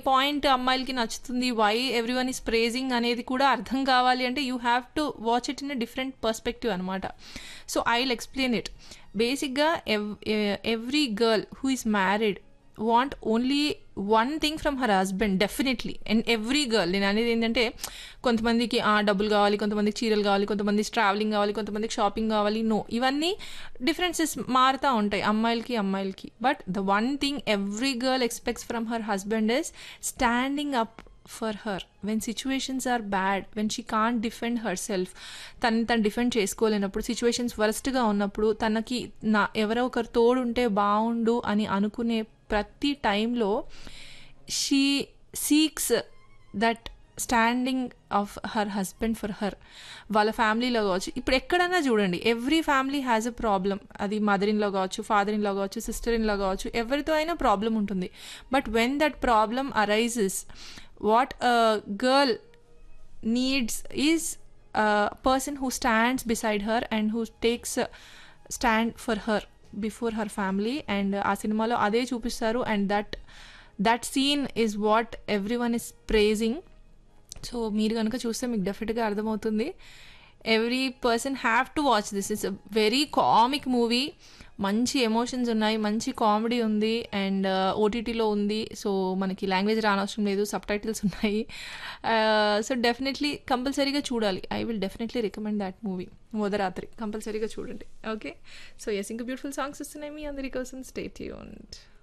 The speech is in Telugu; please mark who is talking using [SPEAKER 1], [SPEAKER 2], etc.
[SPEAKER 1] పాయింట్ అమ్మాయిలకి నచ్చుతుంది why every one is praising అనేది కూడా అర్థం కావాలి అంటే you have to watch it in a different perspective అనమాట so I will explain it బేసిక్గా ev every girl who is married want only one thing from her husband definitely and every girl నేను అనేది ఏంటంటే కొంతమందికి ఆ డబ్బులు కావాలి కొంతమందికి చీరలు కావాలి కొంతమందికి ట్రావెలింగ్ కావాలి కొంతమందికి షాపింగ్ కావాలి నో ఇవన్నీ డిఫరెన్సెస్ మారుతూ ఉంటాయి అమ్మాయిలకి అమ్మాయిలకి but the one thing every girl expects from her husband is standing up for her when situations are bad when she can't defend her self తను తను డిఫెండ్ చేసుకోలేనప్పుడు సిచ్యువేషన్స్ వరస్ట్గా ఉన్నప్పుడు తనకి నా ఎవరో ఒకరు తోడుంటే బాగుండు అని అనుకునే ప్రతి టైంలో she seeks that standing of her husband for her వాళ్ళ ఫ్యామిలీలో కావచ్చు ఇప్పుడు ఎక్కడైనా చూడండి every family has a problem అది మదర్ ఇన్లో కావచ్చు ఫాదర్ ఇన్లో కావచ్చు సిస్టర్ ఇన్లో కావచ్చు ఎవరితో అయినా ప్రాబ్లం ఉంటుంది but when that problem arises what girl needs is person who stands beside her and who takes stand for her before her family and ఆ సినిమాలో అదే చూపిస్తారు and that that scene is what every one is praising so మీరు కనుక చూస్తే మీకు డెఫినెట్గా అర్థమవుతుంది every person have to watch this it's a very comic movie మంచి ఎమోషన్స్ ఉన్నాయి మంచి కామెడీ ఉంది అండ్ ఓటీటీలో ఉంది సో మనకి లాంగ్వేజ్ రానవసరం లేదు సబ్ టైటిల్స్ ఉన్నాయి సో డెఫినెట్లీ కంపల్సరీగా చూడాలి I will definitely recommend that movie మోదరాత్రి కంపల్సరీగా చూడండి ఓకే సో ఎస్ ఇంకా బ్యూటిఫుల్ సాంగ్స్ వస్తున్నాయి మీ అందరి కోసం స్టేట్ యూన్డ్